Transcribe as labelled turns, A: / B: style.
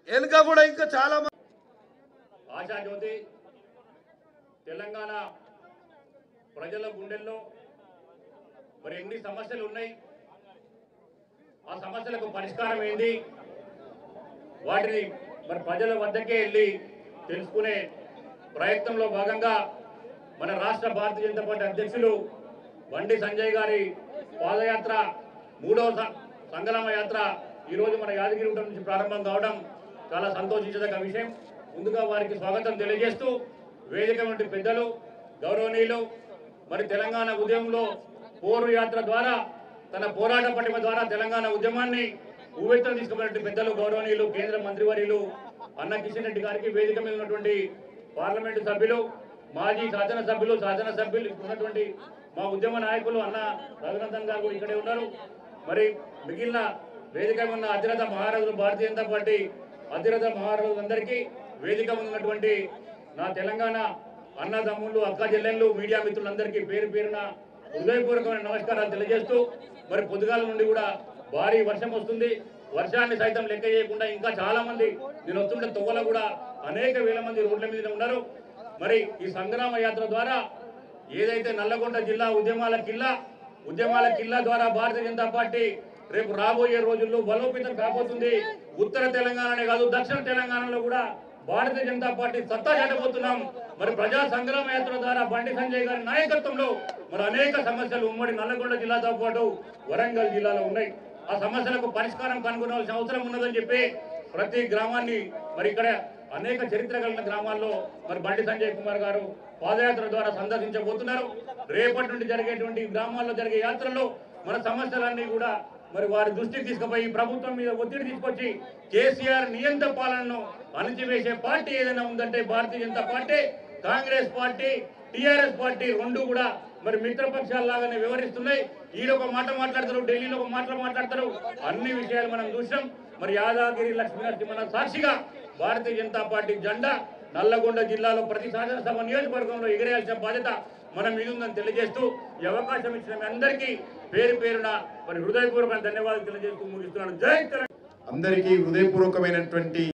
A: వెనుక కూడా ఇంకా చాలా మంది
B: ఆశాజ్యోతి తెలంగాణ ప్రజల గుండెల్లో మరి ఎన్ని సమస్యలు ఉన్నాయి ఆ సమస్యలకు పరిష్కారం ఏంది వాటిని మరి ప్రజల వద్దకే వెళ్ళి తెలుసుకునే ప్రయత్నంలో భాగంగా మన రాష్ట్ర భారతీయ జనతా పార్టీ అధ్యక్షులు బండి సంజయ్ గారి పాదయాత్ర మూడవ స- సంగమ యాత్ర ఈరోజు మన యాదగిరి గుట్ట నుంచి ప్రారంభం కావడం చాలా సంతోషించదగ్గ విషయం ముందుగా వారికి స్వాగతం తెలియజేస్తూ వేదిక వంటి పెద్దలు గౌరవనీయులు మరి తెలంగాణ ఉద్యమంలో పోరు యాత్ర ద్వారా తన పోరాట పటిమ ద్వారా తెలంగాణ ఉద్యమాన్ని ఉవ్వెత్తున తీసుకుపోయినటువంటి పెద్దలు గౌరవనీయులు కేంద్ర మంత్రివర్యులు అన్న కిషన్ రెడ్డి గారికి వేదిక మీద ఉన్నటువంటి పార్లమెంటు సభ్యులు మాజీ శాసన సభ్యులు శాసన సభ్యులు ఉన్నటువంటి మా ఉద్యమ నాయకులు అన్న రఘునందన్ గారు ఇక్కడే ఉన్నారు మరి మిగిలిన వేదిక మీద ఉన్న అధిరథ మహారాజులు భారతీయ జనతా పార్టీ అధిరథ మహారాజులందరికీ వేదిక మీద ఉన్నటువంటి నా తెలంగాణ అన్నదమ్ముళ్ళు అక్క చెల్లెళ్ళు మీడియా మిత్రులందరికీ పేరు పేరున హృదయపూర్వకమైన నమస్కారాలు తెలియజేస్తూ మరి పొద్దుగాల నుండి కూడా భారీ వర్షం వస్తుంది వర్షాన్ని సైతం లెక్క చేయకుండా ఇంకా చాలా మంది నేను వస్తుంటే తొవ్వల కూడా అనేక వేల మంది రోడ్ల మీద ఉన్నారు మరి ఈ సంగ్రామ యాత్ర ద్వారా ఏదైతే నల్లగొండ జిల్లా ఉద్యమాల కిల్లా ఉద్యమాల కిల్లా ద్వారా భారతీయ జనతా పార్టీ రేపు రాబోయే రోజుల్లో బలోపేతం కాబోతుంది ఉత్తర తెలంగాణనే కాదు దక్షిణ తెలంగాణలో కూడా భారతీయ జనతా పార్టీ సత్తా చాటబోతున్నాం మరి ప్రజా సంగ్రామ యాత్ర ద్వారా బండి సంజయ్ గారి నాయకత్వంలో మరి అనేక సమస్యలు ఉమ్మడి నల్లగొండ జిల్లాతో పాటు వరంగల్ జిల్లాలో ఉన్నాయి ఆ సమస్యలకు పరిష్కారం కనుగొనవలసిన అవసరం ఉన్నదని చెప్పి ప్రతి గ్రామాన్ని మరి ఇక్కడ అనేక చరిత్ర కలిగిన గ్రామాల్లో మరి బండి సంజయ్ కుమార్ గారు పాదయాత్ర ద్వారా సందర్శించబోతున్నారు రేపటి నుండి జరిగేటువంటి గ్రామాల్లో జరిగే యాత్రలో మన సమస్యలన్నీ కూడా మరి వారి దృష్టికి తీసుకుపోయి ప్రభుత్వం మీద ఒత్తిడి తీసుకొచ్చి కేసీఆర్ నియంత పాలనను అణిచివేసే పార్టీ ఏదైనా ఉందంటే Bharatiya Janata party Congress party TRS party రెండు కూడా మరి మిత్రపక్షాల్లాగానే వివరిస్తున్నాయి ఈడ ఒక మాట మాట్లాడతారు ఢిల్లీలో ఒక మాట మాట్లాడతారు అన్ని విషయాలు మనం చూసాం మరి యాదాగిరి లక్ష్మీ నరసింహ సాక్షిగా భారతీయ జనతా పార్టీ జెండా నల్లగొండ జిల్లాలో ప్రతి శాసనసభ నియోజకవర్గంలో ఎగిరేయాల్సిన బాధ్యత మన మీద ఉందని తెలియజేస్తూ ఈ అవకాశం ఇచ్చిన మీ అందరికీ పేరు పేరున మరి హృదయపూర్వక ధన్యవాదాలు తెలియజేస్తూ ముగిస్తున్నాను జై తెలంగాణ
C: అందరికీ హృదయపూర్వకమైనటువంటి